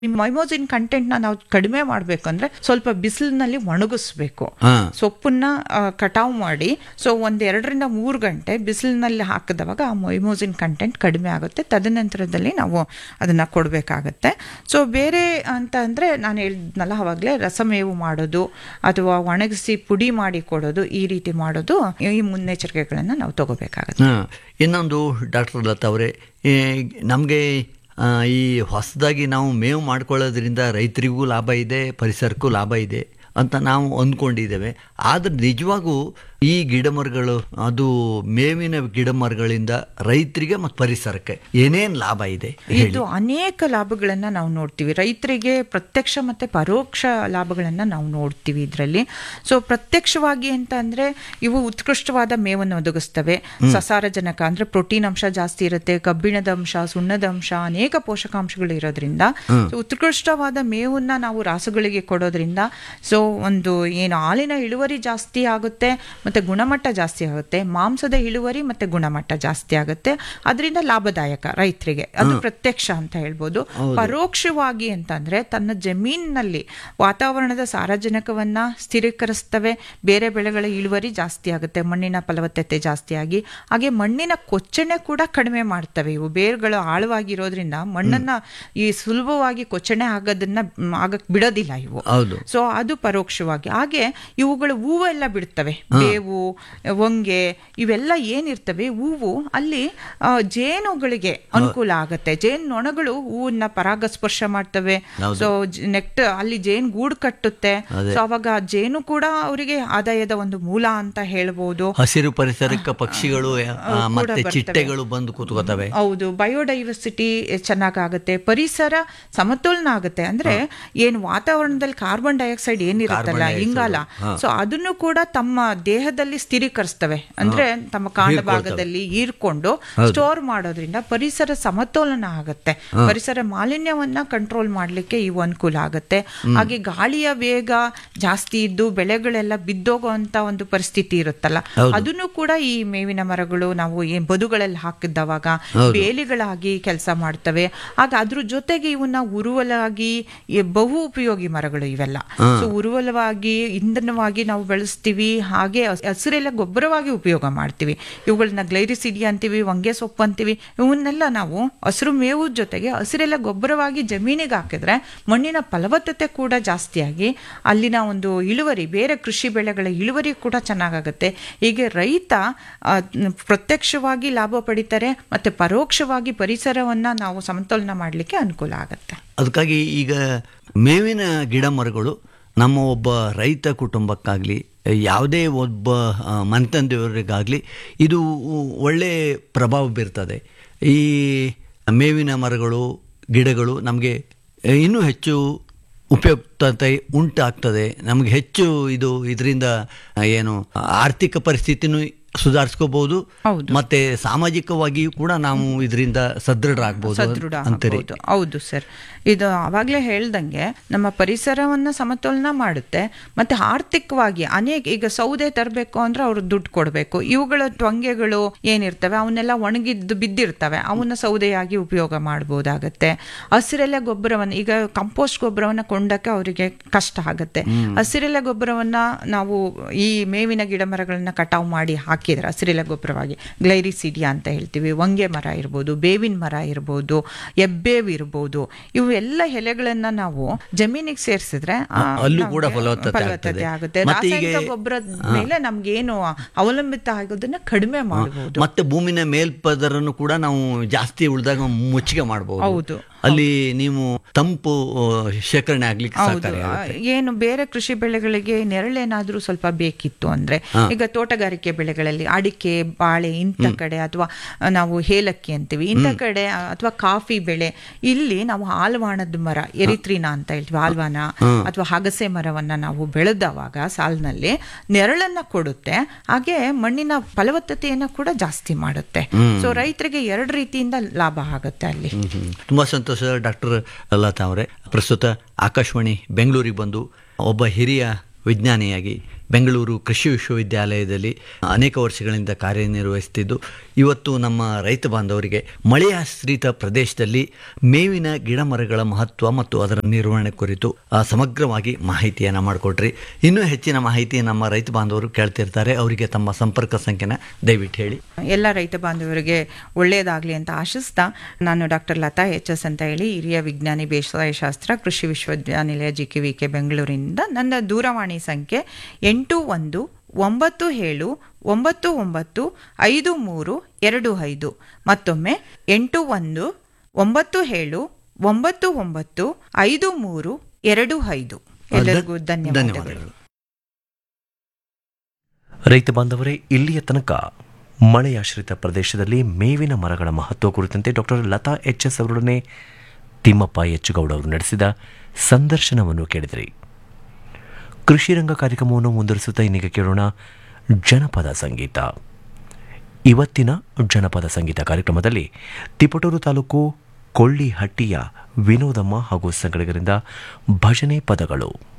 ಮೈಮೋಸಿನ್ ಕಂಟೆಂಟ್ನ ನಾವು ಕಡಿಮೆ ಮಾಡಬೇಕಂದ್ರೆ ಸ್ವಲ್ಪ ಬಿಸಿಲಿನಲ್ಲಿ ಒಣಗಿಸ್ಬೇಕು ಹಾ ಸೊಪ್ಪನ್ನ ಆ, ಕಟಾವು ಮಾಡಿ ಸೊ ಒಂದ್ ಎರಡರಿಂದ ಮೂರು ಗಂಟೆ ಬಿಸಿಲಿನಲ್ಲಿ ಹಾಕಿದವಾಗ ಆ ಮೈಮೋಸಿನ್ ಕಂಟೆಂಟ್ ಕಡಿಮೆ ಆಗುತ್ತೆ ತದನಂತರದಲ್ಲಿ ನಾವು ಅದನ್ನ ಕೊಡಬೇಕಾಗತ್ತೆ ಸೊ ಬೇರೆ ಅಂತ ಅಂದ್ರೆ ನಾನು ಹೇಳಿದ್ನಲ್ಲ ಅವಾಗಲೇ ರಸಮೇವು ಮಾಡೋದು ಅಥವಾ ಒಣಗಿಸಿ ಪುಡಿ ಮಾಡಿ ಕೊಡೋದು ಈ ರೀತಿ ಮಾಡೋದು ಈ ಮುನ್ನೆಚ್ಚರಿಕೆಗಳನ್ನು ನಾವು ತಗೋಬೇಕಾಗತ್ತೆ ಹಾ. ಇನ್ನೊಂದು ಡಾಕ್ಟರ್ ಲತಾ ಅವರೇ ನಮಗೆ ಈ ಹೊಸದಾಗಿ ನಾವು ಮೇವು ಮಾಡ್ಕೊಳ್ಳೋದ್ರಿಂದ ರೈತರಿಗೂ ಲಾಭ ಇದೆ ಪರಿಸರಕ್ಕೂ ಲಾಭ ಇದೆ ಅಂತ ನಾವು ಅಂದ್ಕೊಂಡಿದ್ದೇವೆ ಆದರೆ ನಿಜವಾಗೂ ಈ ಗಿಡಮರಗಳು ಅದು ಮೇವಿನ ಗಿಡಮರಗಳಿಂದ ರೈತರಿಗೆ ಮತ್ತು ಪರಿಸರಕ್ಕೆ ಏನೇನು ಲಾಭ ಇದೆ ಹೇಳಿ ಇದು ಅನೇಕ ಲಾಭಗಳನ್ನ ನಾವು ನೋಡ್ತೀವಿ ರೈತರಿಗೆ ಪ್ರತ್ಯಕ್ಷ ಮತ್ತೆ ಪರೋಕ್ಷ ಲಾಭಗಳನ್ನ ನಾವು ನೋಡ್ತೀವಿ ಇದರಲ್ಲಿ ಸೊ ಪ್ರತ್ಯಕ್ಷವಾಗಿ ಅಂತ ಅಂದ್ರೆ ಇವು ಉತ್ಕೃಷ್ಟವಾದ ಮೇವನ್ನು ಒದಗಿಸ್ತವೆ ಸಸಾರಜನಕ ಅಂದ್ರೆ ಪ್ರೋಟೀನ್ ಅಂಶ ಜಾಸ್ತಿ ಇರುತ್ತೆ ಕಬ್ಬಿಣದ ಅಂಶ ಸುಣ್ಣದ ಅಂಶ ಅನೇಕ ಪೋಷಕಾಂಶಗಳು ಇರೋದ್ರಿಂದ so ಉತ್ಕೃಷ್ಟವಾದ ಮೇವನ್ನ ನಾವು ರಾಸುಗಳಿಗೆ ಕೊಡೋದ್ರಿಂದ ಸೊ ಒಂದು ಏನು ಹಾಲಿನ ಇಳುವರಿ ಜಾಸ್ತಿ ಆಗುತ್ತೆ ಮತ್ತೆ ಗುಣಮಟ್ಟ ಜಾಸ್ತಿ ಆಗುತ್ತೆ ಮಾಂಸದ ಇಳುವರಿ ಮತ್ತೆ ಗುಣಮಟ್ಟ ಜಾಸ್ತಿ ಆಗುತ್ತೆ ಅದರಿಂದ ಲಾಭದಾಯಕ ರೈತರಿಗೆ ಅದು ಪ್ರತ್ಯಕ್ಷ ಅಂತ ಹೇಳ್ಬೋದು ಪರೋಕ್ಷವಾಗಿ ಅಂತಂದ್ರೆ ತನ್ನ ಜಮೀನಿನಲ್ಲಿ ವಾತಾವರಣದ ಸಾರಜನಕವನ್ನ ಸ್ಥಿರೀಕರಿಸ್ತವೆ ಬೇರೆ ಬೆಳೆಗಳ ಇಳುವರಿ ಜಾಸ್ತಿ ಆಗುತ್ತೆ ಮಣ್ಣಿನ ಫಲವತ್ತತೆ ಜಾಸ್ತಿ ಆಗಿ ಹಾಗೆ ಮಣ್ಣಿನ ಕೊಚ್ಚಣೆ ಕೂಡ ಕಡಿಮೆ ಮಾಡ್ತವೆ ಇವು ಬೇರುಗಳು ಆಳವಾಗಿರೋದ್ರಿಂದ ಮಣ್ಣನ್ನ ಈ ಸುಲಭವಾಗಿ ಕೊಚ್ಚಣೆ ಆಗೋದನ್ನ ಮ್, ಆಗಕ್ ಬಿಡೋದಿಲ್ಲ ಇವು ಹೌದು ಸೊ ಅದು ಪರೋಕ್ಷವಾಗಿ ಹಾಗೆ ಇವುಗಳು ಹೂವು ಎಲ್ಲ ಬಿಡ್ತವೆ ಬೇವು ಹೊಂಗೆ ಇವೆಲ್ಲ ಏನಿರ್ತವೆ ಹೂವು ಅಲ್ಲಿ ಆ, ಜೇನುಗಳಿಗೆ ಅನುಕೂಲ ಆಗತ್ತೆ ಜೇನು ನೊಣಗಳು ಹೂವನ್ನ ಪರಾಗಸ್ಪರ್ಶ ಮಾಡ್ತವೆ ಹೌದು. ಸೊ ನೆಕ್ಟ್ ಅಲ್ಲಿ ಜೇನು ಗೂಡು ಕಟ್ಟುತ್ತೆ ಅದೇ. ಸೊ ಅವಾಗ ಜೇನು ಕೂಡ ಅವರಿಗೆ ಆದಾಯದ ಒಂದು ಮೂಲ ಅಂತ ಹೇಳ್ಬೋದು ಹಸಿರು ಪರಿಸರಕ್ಕೆ ಪಕ್ಷಿಗಳು ಆ, ಕೂಡ ಮತ್ತೆ ಬರ್ತವೆ. ಚಿಟ್ಟೆಗಳು ಬಂದು ಕೂತ್ಕೋತವೆ ಹೌದು ಬಯೋಡೈವರ್ಸಿಟಿ ಚೆನ್ನಾಗಾಗುತ್ತೆ ಪರಿಸರ ಸಮತೋಲನ ಆಗುತ್ತೆ ಅಂದ್ರೆ ಏನು ವಾತಾವರಣದಲ್ಲಿ ಕಾರ್ಬನ್ ಡೈಆಕ್ಸೈಡ್ ಏನಿರುತ್ತಲ್ಲ Carbon dioxide, ಇಂಗಾಲ ಹಾ. ಸೊ ಅದನ್ನು ಕೂಡ ತಮ್ಮ ದೇಹದಲ್ಲಿ ಸ್ಥಿರೀಕರಿಸ್ತವೆ ಅಂದ್ರೆ ತಮ್ಮ ಕಾಂಡ ಭಾಗದಲ್ಲಿ ಹೀರ್ಕೊಂಡು ಸ್ಟೋರ್ ಮಾಡೋದ್ರಿಂದ ಪರಿಸರ ಸಮತೋಲನ ಆಗುತ್ತೆ ಪರಿಸರ ಮಾಲಿನ್ಯವನ್ನ ಕಂಟ್ರೋಲ್ ಮಾಡ್ಲಿಕ್ಕೆ ಇವು ಅನುಕೂಲ ಆಗುತ್ತೆ ಹಾಗೆ ಗಾಳಿಯ ವೇಗ ಜಾಸ್ತಿ ಇದ್ದು ಬೆಳೆಗಳೆಲ್ಲ ಬಿದ್ದೋಗುವಂತ ಒಂದು ಪರಿಸ್ಥಿತಿ ಇರುತ್ತಲ್ಲ ಅದನ್ನು ಕೂಡ ಈ ಮೇವಿನ ಮರಗಳು ನಾವು ಏನ್ ಬದುಗಳಲ್ಲಿ ಹಾಕಿದ್ದವಾಗ ಬೇಲಿಗಳಾಗಿ ಕೆಲಸ ಮಾಡ್ತವೆ ಆಗ ಅದ್ರ ಜೊತೆಗೆ ಇವನ್ನ ಉರುವಲಾಗಿ ಈ ಬಹು ಉಪಯೋಗಿ ಮರಗಳು ಇವೆಲ್ಲ ಸೊ ಉರುವಲವಾಗಿ ಇಂಧನವಾಗಿ ನಾವು ಬೆಳೆಸ್ತೀವಿ ಹಾಗೆ ಹಸ್- ಹಸಿರೆಲ್ಲ ಗೊಬ್ಬರವಾಗಿ ಉಪಯೋಗ ಮಾಡ್ತೀವಿ ಇವುಗಳನ್ನ ಗ್ಲೈರಿಸಿಡಿ ಅಂತೀವಿ ಹೊಂಗೆ ಸೊಪ್ಪು ಅಂತೀವಿ ಇವನ್ನೆಲ್ಲ ನಾವು ಹಸಿರು ಮೇವು ಜೊತೆಗೆ ಹಸಿರೆಲ್ಲ ಗೊಬ್ಬರವಾಗಿ ಜಮೀನಿಗೆ ಹಾಕಿದ್ರೆ ಮಣ್ಣಿನ ಫಲವತ್ತತೆ ಕೂಡ ಜಾಸ್ತಿಯಾಗಿ ಅಲ್ಲಿನ ಒಂದು ಇಳುವರಿ ಬೇರೆ ಕೃಷಿ ಬೆಳೆಗಳ ಇಳುವರಿ ಕೂಡ ಚೆನ್ನಾಗಾಗುತ್ತೆ ಹೀಗೆ ರೈತ ಆ, ಪ್ರತ್ಯಕ್ಷವಾಗಿ ಲಾಭ ಪಡಿತಾರೆ ಮತ್ತೆ ಪರೋಕ್ಷವಾಗಿ ಪರಿಸರವನ್ನ ನಾವು ಸಮತೋಲನ ಮಾಡಲಿಕ್ಕೆ ಅನುಕೂಲ ಆಗುತ್ತೆ ಅದಕ್ಕಾಗಿ ಈಗ ಮೇವಿನ ಗಿಡ ಮರಗಳು ನಮ್ಮ ಒಬ್ಬ ರೈತ ಕುಟುಂಬಕ್ಕಾಗಲಿ ಯಾವುದೇ ಒಬ್ಬ ಆ, ಮನೆತಂದೆಯವರಿಗಾಗಲಿ ಇದು ಒಳ್ಳೆ ಪ್ರಭಾವ ಬೀರ್ತದೆ ಈ ಮೇವಿನ ಮರಗಳು ಗಿಡಗಳು ನಮಗೆ ಇನ್ನೂ ಹೆಚ್ಚು ಉಪಯುಕ್ತತೆ ಉಂಟಾಗ್ತದೆ ನಮಗೆ ಹೆಚ್ಚು ಇದು ಇದರಿಂದ ಏನು ಆರ್ಥಿಕ ಪರಿಸ್ಥಿತಿನೂ ಸುಧಾರಿಸ್ಕೋಬಹುದು ಹೌದು. ಮತ್ತೆ ಸಾಮಾಜಿಕವಾಗಿಯೂ ಕೂಡ ನಾವು ಇದರಿಂದ ಸದೃಢರಾಗಬಹುದು ಸದೃಢ ಅಂತೀರಿ ಆಗ್ಬೋದು. ಹೌದು ಸರ್ ಇದು ಅವಾಗಲೇ ಹೇಳ್ದಂಗೆ ನಮ್ಮ ಪರಿಸರವನ್ನ ಸಮತೋಲನ ಮಾಡುತ್ತೆ ಮತ್ತೆ ಆರ್ಥಿಕವಾಗಿ ಅನೇಕ ಈಗ ಸೌದೆ ತರಬೇಕು ಅಂದ್ರೆ ಅವ್ರು ದುಡ್ಡು ಕೊಡಬೇಕು ಇವುಗಳ ಟೊಂಗೆಗಳು ಏನಿರ್ತವೆ ಅವನ್ನೆಲ್ಲ ಒಣಗಿದ್ದು ಬಿದ್ದಿರ್ತವೆ ಅವನ್ನ ಸೌದೆಯಾಗಿ ಉಪಯೋಗ ಮಾಡ್ಬೋದಾಗತ್ತೆ ಹಸಿರೆಲೆ ಗೊಬ್ಬರವನ್ನ ಈಗ ಕಂಪೋಸ್ಟ್ ಗೊಬ್ಬರವನ್ನ ಕೊಂಡಕ್ಕೆ ಅವರಿಗೆ ಕಷ್ಟ ಆಗುತ್ತೆ ಹಸಿರೆಲೆ ಗೊಬ್ಬರವನ್ನ ನಾವು ಈ ಮೇವಿನ ಗಿಡ ಮರಗಳನ್ನ ಕಟಾವು ಮಾಡಿ ಹಾಕಿದ್ರೆ ಹಸಿರೆಲೆ ಗೊಬ್ಬರವಾಗಿ ಗ್ಲೈರಿಸಿಡಿಯಾ ಅಂತ ಹೇಳ್ತೀವಿ ಹೊಂಗೆ ಮರ ಇರ್ಬೋದು ಬೇವಿನ ಮರ ಇರ್ಬೋದು ಎಬ್ಬೇವು ಇರ್ಬೋದು ಇವು ಎಲ್ಲ ಎಲೆಗಳನ್ನ ನಾವು ಜಮೀನಿಗೆ ಸೇರಿಸಿದ್ರೆ ಅಲ್ಲೂ ಕೂಡ ಫಲವತ್ತತೆ ಆಗ್ತದೆ. ಆಗುತ್ತೆ ಮತ್ತೆ ಈಗ- ರಾಸಾಯನಿಕ ಗೊಬ್ಬರದ ಮೇಲೆ ನಮ್ಗೇನು ಅವಲಂಬಿತ ಆಗೋದನ್ನ ಕಡಿಮೆ ಮಾಡಬಹುದು ಮತ್ತೆ ಭೂಮಿನ ಮೇಲ್ಪದರನ್ನು ಕೂಡ ನಾವು ಜಾಸ್ತಿ ಉಳಿದಾಗ ಮುಚ್ಚಿಗೆ ಮಾಡಬಹುದು ಹೌದು. ಅಲ್ಲಿ ನೀವು ತಂಪು ಆ, ಶೇಖರಣೆ ಆಗ್ಲಿಕ್ಕೆ ಹೌದು ಸಹಕಾರಿ ಆ, ಆಗುತ್ತೆ. ಏನು ಬೇರೆ ಕೃಷಿ ಬೆಳೆಗಳಿಗೆ ನೆರಳೇನಾದ್ರೂ ಸ್ವಲ್ಪ ಬೇಕಿತ್ತು ಅಂದ್ರೆ ಈಗ ತೋಟಗಾರಿಕೆ ಬೆಳೆಗಳಲ್ಲಿ ಅಡಿಕೆ ಬಾಳೆ ಇಂಥ ಕಡೆ ಅಥವಾ ನಾವು ಏಲಕ್ಕಿ ಅಂತೀವಿ ಇಂಥ ಕಡೆ ಅಥವಾ ಕಾಫಿ ಬೆಳೆ ಇಲ್ಲಿ ನಾವು ಆಲ್ವಾಣದ ಮರ ಎರಿತ್ರಿನಾ ಅಂತ ಹೇಳ್ತೀವಿ ಆಲ್ವಾನ ಅಥವಾ ಹಗಸೆ ಮರವನ್ನ ನಾವು ಬೆಳೆದವಾಗ ಸಾಲಿನಲ್ಲಿ ನೆರಳನ್ನ ಕೊಡುತ್ತೆ ಹಾಗೆ ಮಣ್ಣಿನ ಫಲವತ್ತತೆಯನ್ನ ಕೂಡ ಜಾಸ್ತಿ ಮಾಡುತ್ತೆ ಸೊ ರೈತರಿಗೆ ಎರಡು ರೀತಿಯಿಂದ ಲಾಭ ಆಗುತ್ತೆ ಅಲ್ಲಿ ಹ್ಮ್, ಹ್ಮ್. ತುಂಬಾ ಸಂತೋಷ ಡಾಕ್ಟರ್ ಲತಾ ಅವರೇ ಪ್ರಸ್ತುತ ಆಕಾಶವಾಣಿ ಬೆಂಗಳೂರಿಗೆ ಬಂದು ಒಬ್ಬ ಹಿರಿಯ ವಿಜ್ಞಾನಿಯಾಗಿ ಬೆಂಗಳೂರು ಕೃಷಿ ವಿಶ್ವವಿದ್ಯಾಲಯದಲ್ಲಿ ಅನೇಕ ವರ್ಷಗಳಿಂದ ಕಾರ್ಯನಿರ್ವಹಿಸುತ್ತಿದ್ದು ಇವತ್ತು ನಮ್ಮ ರೈತ ಬಾಂಧವರಿಗೆ ಮಳೆಯಾಶ್ರಿತ ಪ್ರದೇಶದಲ್ಲಿ ಮೇವಿನ ಗಿಡ ಮರಗಳ ಮಹತ್ವ ಮತ್ತು ಅದರ ನಿರ್ವಹಣೆ ಕುರಿತು ಆ, ಸಮಗ್ರವಾಗಿ ಮಾಹಿತಿಯನ್ನು ಮಾಡಿಕೊಟ್ರಿ ಇನ್ನೂ ಹೆಚ್ಚಿನ ಮಾಹಿತಿ ನಮ್ಮ ರೈತ ಬಾಂಧವರು ಕೇಳ್ತಿರ್ತಾರೆ ಅವರಿಗೆ ತಮ್ಮ ಸಂಪರ್ಕ ಸಂಖ್ಯೆನ ದಯವಿಟ್ಟು ಹೇಳಿ ಎಲ್ಲ ರೈತ ಬಾಂಧವರಿಗೆ ಒಳ್ಳೆಯದಾಗಲಿ ಅಂತ ಆಶಿಸ್ತಾ ನಾನು ಡಾಕ್ಟರ್ ಲತಾ ಎಚ್ ಎಸ್ ಅಂತ ಹೇಳಿ ಹಿರಿಯ ವಿಜ್ಞಾನಿ ಬೇಸಾಯ ಶಾಸ್ತ್ರ ಕೃಷಿ ವಿಶ್ವವಿದ್ಯಾನಿಲಯ ಜಿ ಕೆ ವಿ ಕೆ ಬೆಂಗಳೂರಿನಿಂದ ನನ್ನ ದೂರವಾಣಿ ಸಂಖ್ಯೆ ಎಂಟು ಒಂದು ಒಂಬತ್ತು ಏಳು ಒಂಬತ್ತು ಒಂಬತ್ತು ಐದು ಮೂರು ಎರಡು ಐದು ಮತ್ತೊಮ್ಮೆ ಎಂಟು ಒಂದು ಒಂಬತ್ತು ಏಳು ಒಂಬತ್ತು ಒಂಬತ್ತು ಐದು ಮೂರು ಎರಡು ಐದು ಎಲ್ಲರಿಗೂ ಧನ್ಯವಾದಗಳು ಧನ್ಯವಾದಗಳು ರೈತ ಬಾಂಧವರೇ ಇಲ್ಲಿಯ ತನಕ ಮಳೆಯಾಶ್ರಿತ ಪ್ರದೇಶದಲ್ಲಿ ಮೇವಿನ ಮರಗಳ ಮಹತ್ವ ಕುರಿತಂತೆ ಡಾಕ್ಟರ್ ಲತಾ ಎಚ್ ಎಸ್ ಅವರೊಡನೆ ತಿಮ್ಮಪ್ಪ ಎಚ್ಚುಗೌಡ ಅವರು ನಡೆಸಿದ ಸಂದರ್ಶನವನ್ನು ಕೇಳಿದಿರಿ ಕೃಷಿ ರಂಗ ಕಾರ್ಯಕ್ರಮವನ್ನು ಮುಂದುವರಿಸುತ್ತಾ ಇನ್ನೀಗ ಕೇಳೋಣ ಜನಪದ ಸಂಗೀತ ಇವತ್ತಿನ ಜನಪದ ಸಂಗೀತ ಕಾರ್ಯಕ್ರಮದಲ್ಲಿ ತಿಪಟೂರು ತಾಲೂಕು ಕೊಳ್ಳಿಹಟ್ಟಿಯ ವಿನೋದಮ್ಮ ಹಾಗೂ ಸಂಗಡಿಗರಿಂದ ಭಜನೆ ಪದಗಳು